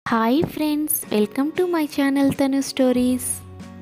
hi friends welcome to my channel Tanu stories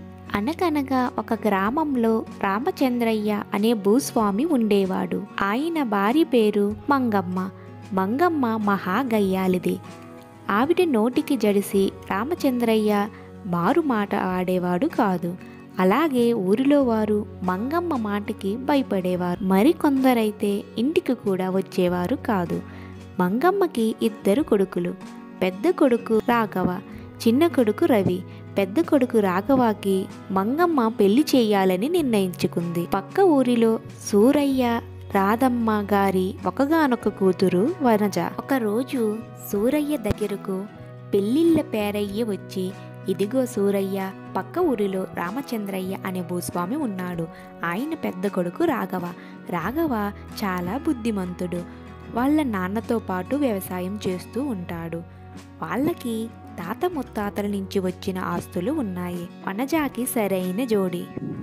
అనగనగా ఒక గ్రామంలో రామచంద్రయ్య అనే భూస్వామి ఉండేవాడు ఆయన భార్య పేరు మంగమ్మ మంగమ్మ మహా గయ్యాలిది ఆవిడ నోటికి జడిసి రామచంద్రయ్య మారు మాట ఆడేవాడు కాదు అలాగే ఊరిలో వారు మంగమ్మ మాటకి భయపడేవారు మరికొందరైతే ఇంటికి కూడా వచ్చేవారు కాదు మంగమ్మకి ఇద్దరు కొడుకులు పెద్ద కొడుకు రాఘవ చిన్న కొడుకు రవి పెద్ద కొడుకు రాఘవకి మంగమ్మ పెళ్లి చేయాలని నిర్ణయించుకుంది పక్క ఊరిలో సూరయ్య రాధమ్మ గారి ఒకగానొక కూతురు వనజ ఒకరోజు సూరయ్య దగ్గరకు పెళ్ళిళ్ళ పేరయ్య వచ్చి ఇదిగో సూరయ్య పక్క ఊరిలో రామచంద్రయ్య అనే భూస్వామి ఉన్నాడు ఆయన పెద్ద కొడుకు రాఘవ రాఘవ చాలా బుద్ధిమంతుడు వాళ్ళ నాన్నతో పాటు వ్యవసాయం చేస్తూ ఉంటాడు వాళ్ళకి తాత ముత్తాతల నుంచి వచ్చిన ఆస్తులు ఉన్నాయి వనజాకి సరైన జోడి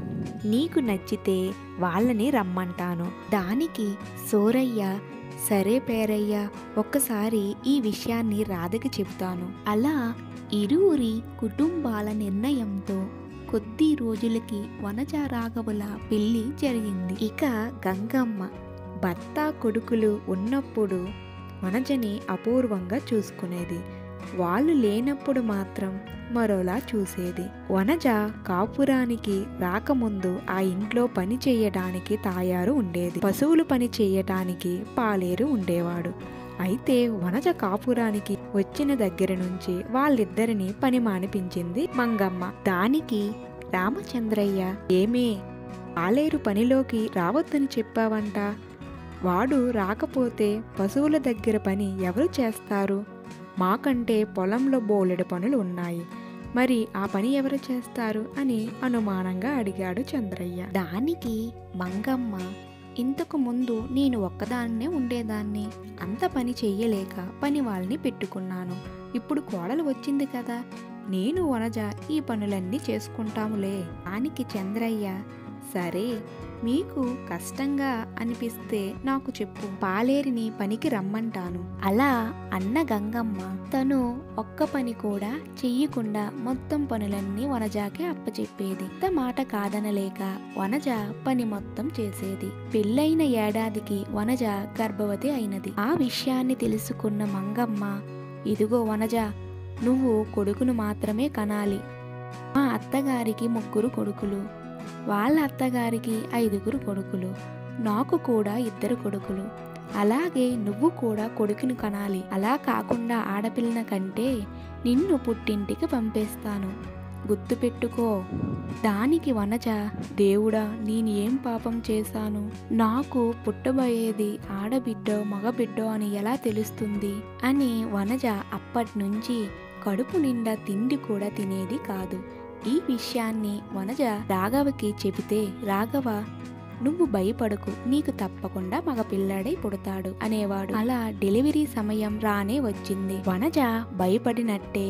నీకు నచ్చితే వాళ్ళని రమ్మంటాను దానికి సోరయ్య సరే పేరయ్య ఒక్కసారి ఈ విషయాన్ని రాధకి చెబుతాను అలా ఇరువురి కుటుంబాల నిర్ణయంతో కొద్ది రోజులకి వనజ రాఘవుల పెళ్లి జరిగింది ఇక గంగమ్మ భర్త కొడుకులు ఉన్నప్పుడు వనజని అపూర్వంగా చూసుకునేది వాళ్ళు లేనప్పుడు మాత్రం మరోలా చూసేది వనజ కాపురానికి రాకముందు ఆ ఇంట్లో పని చేయడానికి తాయారు ఉండేది పశువులు పని చేయటానికి పాలేరు ఉండేవాడు అయితే వనజ కాపురానికి వచ్చిన దగ్గర నుంచి వాళ్ళిద్దరిని పని మానిపించింది మంగమ్మ దానికి రామచంద్రయ్య ఏమే పాలేరు పనిలోకి రావద్దని చెప్పావంట వాడు రాకపోతే పశువుల దగ్గర పని ఎవరు చేస్తారు మాకంటే పొలంలో బోలెడు పనులు ఉన్నాయి మరి ఆ పని ఎవరు చేస్తారు అని అనుమానంగా అడిగాడు చంద్రయ్య దానికి మంగమ్మ ఇంతకు ముందు నేను ఒక్కదాన్నే ఉండేదాన్ని అంత పని చెయ్యలేక పని వాళ్ళని పెట్టుకున్నాను ఇప్పుడు కోడలు వచ్చింది కదా నేను వనజ ఈ పనులన్నీ చేసుకుంటాములే దానికి చంద్రయ్య సరే మీకు కష్టంగా అనిపిస్తే నాకు చెప్పు పాలేరిని పనికి రమ్మంటాను అలా అన్న గంగమ్మ తను ఒక్క పని కూడా చెయ్యకుండా మొత్తం పనులన్నీ వనజాకి అప్పచెప్పేది ఇంత మాట కాదనలేక వనజ పని మొత్తం చేసేది పెళ్ళైన ఏడాదికి వనజ గర్భవతి అయినది ఆ విషయాన్ని తెలుసుకున్న మంగమ్మ ఇదిగో వనజ నువ్వు కొడుకును మాత్రమే కనాలి మా అత్తగారికి ముగ్గురు కొడుకులు వాళ్ళ అత్తగారికి ఐదుగురు కొడుకులు నాకు కూడా ఇద్దరు కొడుకులు అలాగే నువ్వు కూడా కొడుకుని కనాలి అలా కాకుండా ఆడపిల్లన కంటే నిన్ను పుట్టింటికి పంపేస్తాను గుర్తుపెట్టుకో దానికి వనజ దేవుడా నేను ఏం పాపం చేశాను నాకు పుట్టబోయేది ఆడబిడ్డో మగబిడ్డో అని ఎలా తెలుస్తుంది అని వనజ అప్పటి నుంచి కడుపు నిండా తిండి కూడా తినేది కాదు ఈ విషయాన్ని వనజ రాఘవకి చెబితే రాఘవ నువ్వు భయపడకు నీకు తప్పకుండా మగ పిల్లాడై పుడతాడు అనేవాడు అలా డెలివరీ సమయం రానే వచ్చింది వనజ భయపడినట్టే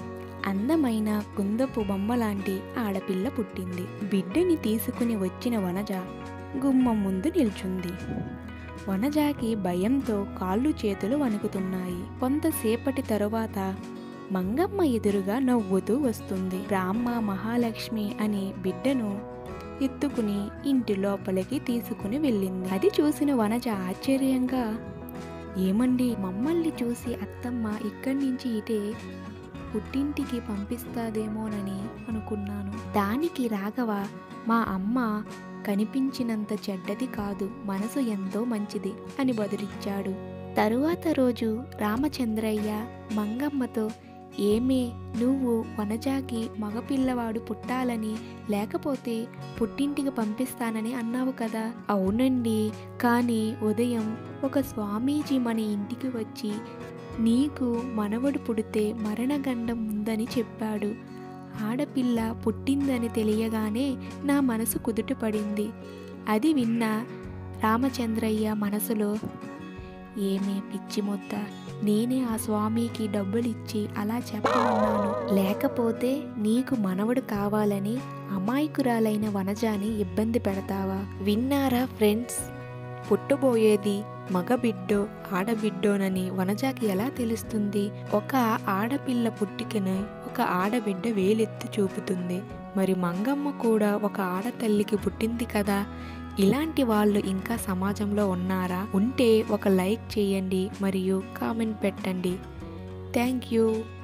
అందమైన కుందపు బొమ్మ లాంటి ఆడపిల్ల పుట్టింది బిడ్డని తీసుకుని వచ్చిన వనజ గుమ్మం ముందు నిల్చుంది వనజాకి భయంతో కాళ్ళు చేతులు వణుకుతున్నాయి కొంతసేపటి తరువాత మంగమ్మ ఎదురుగా నవ్వుతూ వస్తుంది రామ్మ మహాలక్ష్మి అనే బిడ్డను ఎత్తుకుని ఇంటి లోపలికి తీసుకుని వెళ్ళింది అది చూసిన వనజ ఆశ్చర్యంగా ఏమండి మమ్మల్ని చూసి అత్తమ్మ ఇక్కడి నుంచి ఇటే పుట్టింటికి పంపిస్తాదేమోనని అనుకున్నాను దానికి రాఘవ మా అమ్మ కనిపించినంత చెడ్డది కాదు మనసు ఎంతో మంచిది అని బదులిచ్చాడు తరువాత రోజు రామచంద్రయ్య మంగమ్మతో ఏమే నువ్వు వనజాకి మగపిల్లవాడు పుట్టాలని లేకపోతే పుట్టింటికి పంపిస్తానని అన్నావు కదా అవునండి కానీ ఉదయం ఒక స్వామీజీ మన ఇంటికి వచ్చి నీకు మనవడు పుడితే మరణగండం ఉందని చెప్పాడు ఆడపిల్ల పుట్టిందని తెలియగానే నా మనసు కుదుట పడింది అది విన్న రామచంద్రయ్య మనసులో ఏమే పిచ్చి మొత్త నేనే ఆ స్వామికి డబ్బులిచ్చి అలా చెప్పమన్నాను లేకపోతే నీకు మనవడు కావాలని అమాయకురాలైన వనజాని ఇబ్బంది పెడతావా విన్నారా ఫ్రెండ్స్ పుట్టబోయేది మగబిడ్డో ఆడబిడ్డోనని వనజాకి ఎలా తెలుస్తుంది ఒక ఆడపిల్ల పుట్టికను ఒక ఆడబిడ్డ వేలెత్తి చూపుతుంది మరి మంగమ్మ కూడా ఒక ఆడతల్లికి పుట్టింది కదా ఇలాంటి వాళ్ళు ఇంకా సమాజంలో ఉన్నారా ఉంటే ఒక లైక్ చేయండి మరియు కామెంట్ పెట్టండి థ్యాంక్ యూ